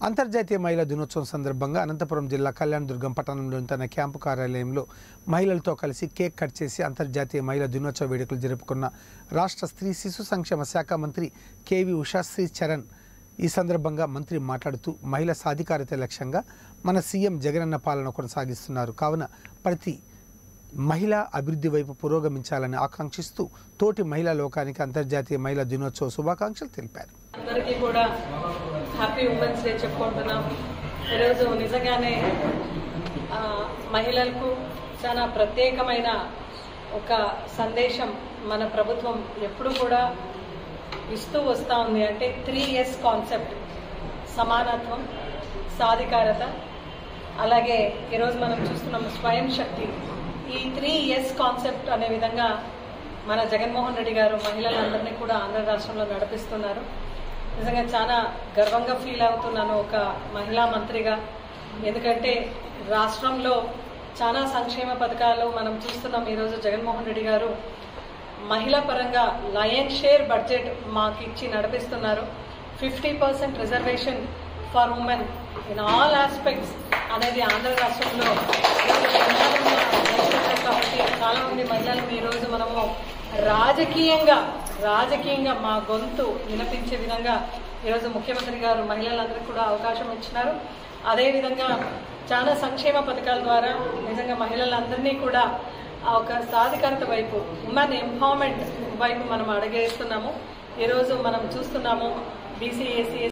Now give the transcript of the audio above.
అంతర్జాతీయ మహిళా దినోత్సవం సందర్భంగా అనంతపురం జిల్లా కళ్యాణదుర్గం పట్టణంలోని తన క్యాంపు కార్యాలయంలో మహిళలతో కలిసి కేక్ కట్ చేసి అంతర్జాతీయ మహిళా దినోత్సవ వేడుకలు జరుపుకున్న రాష్ట్ర స్త్రీ శిశు సంక్షేమ శాఖ మంత్రి కేవి ఉషాశ్రీ చరణ్ ఈ సందర్భంగా మంత్రి మాట్లాడుతూ మహిళా సాధికారత లక్ష్యంగా మన సీఎం జగనన్న పాలన కొనసాగిస్తున్నారు కావున ప్రతి మహిళా అభివృద్ధి వైపు పురోగమించాలని ఆకాంక్షిస్తూ తోటి మహిళా లోకానికి అంతర్జాతీయ మహిళా దినోత్సవ శుభాకాంక్షలు తెలిపారు అందరికీ కూడా హ్యాపీ ఉమెన్స్ డే చెప్పుకుంటున్నాం ఈరోజు నిజంగానే ఆ, మహిళలకు చాలా ప్రత్యేకమైన ఒక సందేశం మన ప్రభుత్వం ఎప్పుడు కూడా ఇస్తూ వస్తూ ఉంది అంటే త్రీ ఎస్ కాన్సెప్ట్ సమానత్వం సాధికారత అలాగే ఈరోజు మనం చూస్తున్నాం స్వయం శక్తి ఈ త్రీ ఎస్ కాన్సెప్ట్ అనే విధంగా మన జగన్మోహన్ రెడ్డి గారు మహిళలందరినీ కూడా ఆంధ్ర రాష్ట్రంలో నడిపిస్తున్నారు నిజంగా చాలా గర్వంగా ఫీల్ అవుతున్నాను ఒక మహిళా మంత్రిగా ఎందుకంటే రాష్ట్రంలో చాలా సంక్షేమ పథకాలు మనం చూస్తున్నాం ఈరోజు జగన్మోహన్ రెడ్డి గారు మహిళా పరంగా లయన్ షేర్ బడ్జెట్ మాకు ఇచ్చి నడిపిస్తున్నారు fifty percent reservation for women in all aspects అనేది ఆంధ్ర రాష్ట్రంలో ఈరోజు ప్రమాదంగా నేర్చుకుంటాం కాబట్టి చాలా మంది మహిళలు ఈ రోజు మనము రాజకీయంగా రాజకీయంగా మా గొంతు వినిపించే విధంగా ఈరోజు ముఖ్యమంత్రి గారు మహిళలందరికీ కూడా అవకాశం ఇచ్చినారు అదేవిధంగా చాలా సంక్షేమ పథకాల ద్వారా నిజంగా మహిళలందరినీ కూడా ఆ ఒక సాధికారత వైపు ఉమెన్ ఎంపవర్మెంట్ వైపు మనం అడుగేస్తున్నాము ఈరోజు మనం చూస్తున్నాము బీసీ ఏసీ